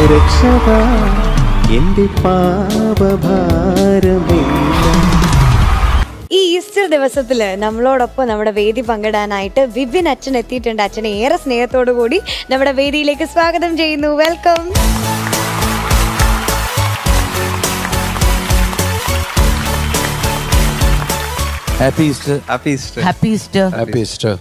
രക്ഷക എന്റെ പാപഭാരമെല്ലാം ഈ ഈസ്റ്റർ ദിവസത്തിൽ നമ്മളോടൊപ്പം നമ്മുടെ വേദി പങ്കിടാനായിട്ട് വിപിൻ അച്ഛൻ എത്തിയിട്ടുണ്ട് അച്ഛനെ ഏറെ സ്നേഹത്തോടു കൂടി നമ്മുടെ വേദിയിലേക്ക് സ്വാഗതം ചെയ്യുന്നു welcome happy Easter happy Easter happy Easter happy Easter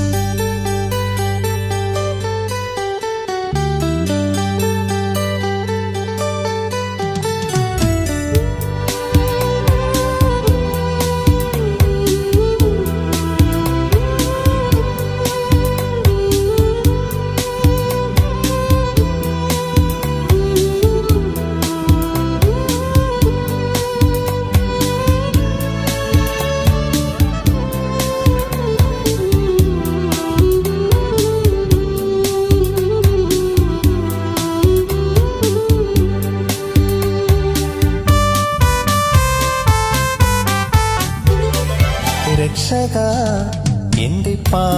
രക്ഷക എന്റെ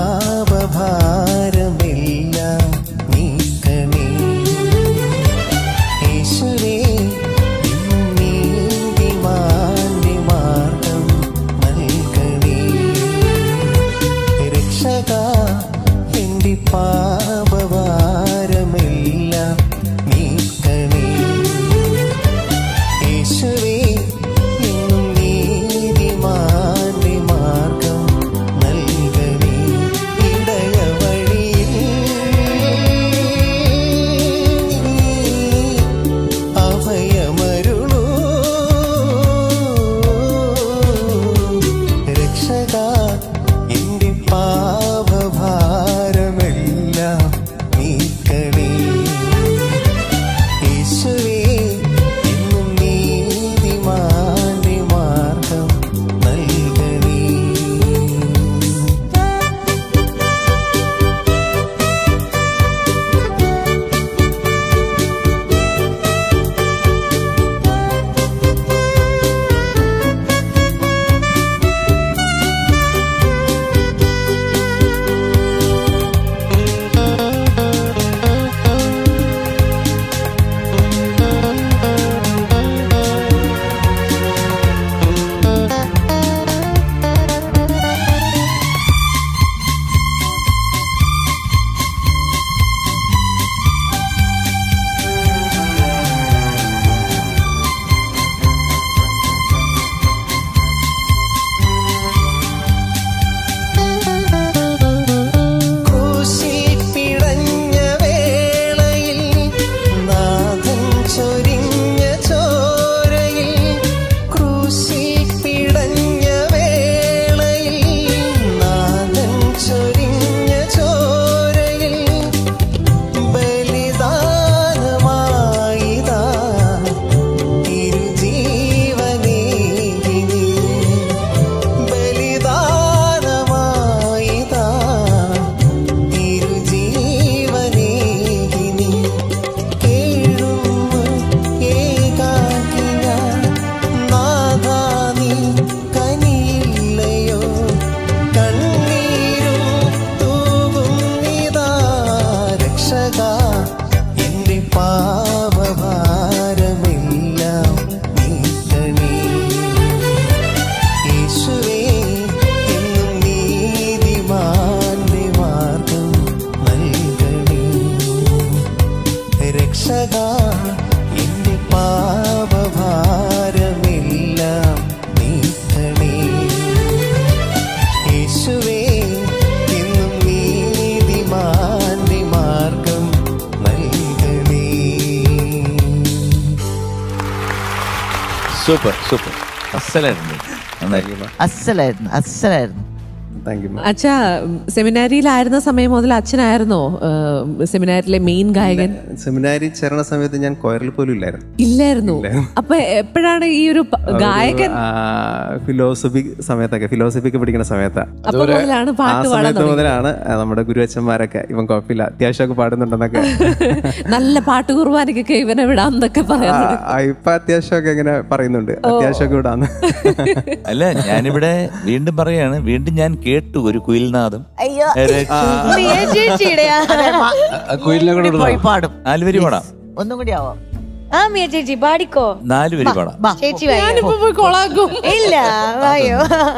പാപഭാരമെല്ലാം നീക്കണേ യേശുവേ ഇന്നും നീതിമാന്റെ മാർഗം നൽകണേ രക്ഷക എന്റെ പാപഭാരമെല്ലാം നീക്കണേ യേശുവേ എന്നും നീതിമാന്റെ മാർഗം നൽകണേ ഇടയവഴിയിൽ അഭയമരുളൂ രക്ഷക എന്റെ പാപഭാരമെല്ലാം നീക്കണേ യേശുവേ എന്നും നീതിമാന്റെ മാർഗം നൽകണേ ക്രൂശിൽ പിടഞ്ഞ വേളയിൽ നാഥൻ ചൊരിഞ്ഞ ചോരയിൽ ക്രൂശിൽ പിടഞ്ഞ വേളയിൽ നാഥൻ ചൊരിഞ്ഞ ചോരയിൽ ബലിദാനമായിതാ തിരുജീവനേകിനി ബലിദാനമായിതാ തിരുജീവനേകിനി കേഴുന്നു ഏകാകിന നാഥാ നീ കനിയില്ലയോ കണ്ണീരും തൂകുന്നിതാ രക്ഷക എന്റെ പാപഭാരമെല്ലാം നീക്കണേ യേശുവേ എന്നും നീതിമാന്റെ മാർഗം നൽകണേ രക്ഷക എന്റെ പാപഭാരമെല്ലാം നീക്കണേ യേശുവേ എന്നും നീതിമാന്റെ മാർഗം നൽകണേ സൂപ്പർ സൂപ്പർ അസലായിരുന്നു നന്നായി അസലായിരുന്നു അസലായിരുന്നു താങ്ക് യു അച്ഛാ സെമിനാരിയിലായിരുന്ന സമയം മുതൽ അച്ഛനായിരുന്നോ ഏഹ്, സെമിനാരിയിലെ മെയിൻ ഗായകൻ സെമിനാരി ചേരണ സമയത്ത് ഞാൻ കൊയറിൽ പോലും ഇല്ലായിരുന്നു ഇല്ലായിരുന്നു അപ്പൊ എപ്പോഴാണ് ഈ ഒരു പ- ഗായകൻ ഫിലോസഫി സമയത്തൊക്കെ ഫിലോസഫിക്ക് പഠിക്കുന്ന സമയത്താ അപ്പൊ മുതലാണ് ആ പാട്ട് പാടാൻ സമയത്ത് തുടങ്ങിയത്. മുതലാണ് ആ, നമ്മുടെ ഗുരുവച്ചന്മാരൊക്കെ ഇവൻ കുഴപ്പമില്ല അത്യാവശ്യമൊക്കെ പാടുന്നുണ്ടെന്നൊക്കെ നല്ല പാട്ട് കുർബാനക്കൊക്കെ ഇവനെ വിടാന്നൊക്കെ പറയാൻ ആ, തുടങ്ങി. ആ, ഇപ്പൊ അത്യാവശ്യമൊക്കെ ഇങ്ങനെ പറയുന്നുണ്ട് അത്യാവശ്യമൊക്കെ വിടാന്ന് അല്ല ഞാനിവിടെ വീണ്ടും പറയാണ് വീണ്ടും ഞാൻ കേട്ടു ഒരു കുയിൽനാദം അയ്യോ രക്ഷ- പ്രിയ ചേച്ചിയുടെയാ പോയി പാടും നാലുപേര് പാടാം ഒന്നും കൂടി ആവാം ആ മിയ ചേച്ചി പാടിക്കോ നാല് വരി പാടാം വാ. ചേച്ചി വായോ ഞാനിപ്പോ പോയി കൊളാക്കും ഇല്ല വായോ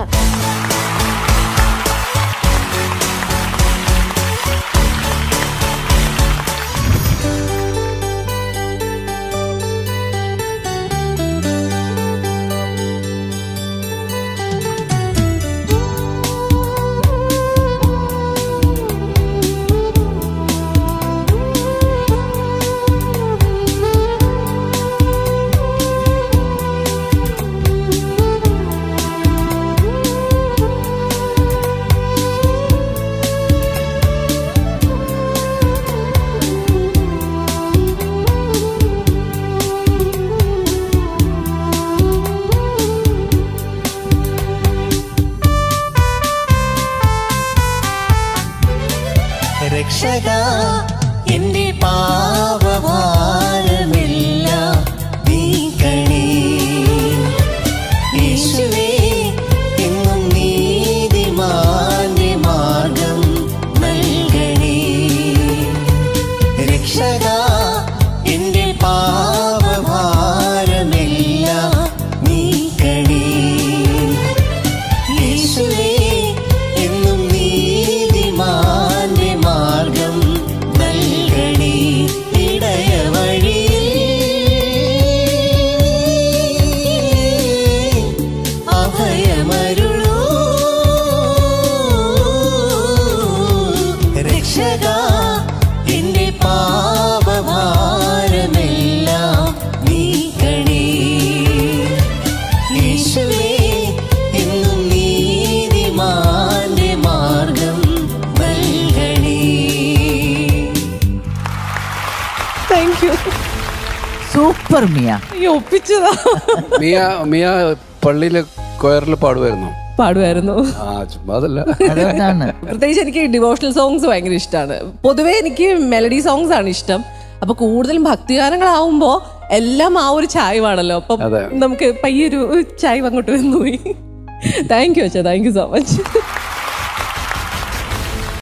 രക്ഷക എന്റെ പാപഭാരമെല്ലാം നീക്കണേ യേശുവേ എന്നും നീതിമാന്റെ മാർഗം നൽകണേ രക്ഷക എന്റെ പാപഭാരമെല്ലാം നീക്കണേ യേശുവേ എന്നും നീതിമാന്റെ മാർഗം നൽകണേ ഇടയവഴിയിൽ അഭയമരുളൂ രക്ഷക എന്റെ പാപഭാരമെല്ലാം നീക്കണേ യേശുവേ എന്നും നീതിമാന്റെ മാർഗം നൽകണേ താങ്ക് യു സൂപ്പർ മിയ ഈ ഒപ്പിച്ചതാ മിയ മിയ പള്ളിയിലെ കൊയറിൽ പാടുമായിരുന്നു പാടുമായിരുന്നു ആ ചുമ്മാ അതല്ല അതുകൊണ്ടാണ് പ്രത്യേകിച്ച് എനിക്ക് ഡിവോഷണൽ സോങ്സ് ഭയങ്കര ഇഷ്ടമാണ് പൊതുവേ എനിക്ക് മെലഡി സോങ്സ് ആണ് ഇഷ്ടം അപ്പൊ കൂടുതലും ഭക്തിഗാനങ്ങളാവുമ്പോ എല്ലാം ആ ഒരു ചായവാണല്ലോ അപ്പം അതെ. നമുക്ക് പയ്യൊരു ചായ അങ്ങോട്ട് വന്നു പോയി താങ്ക് യു അച്ഛാ താങ്ക് യു സോ മച്ച്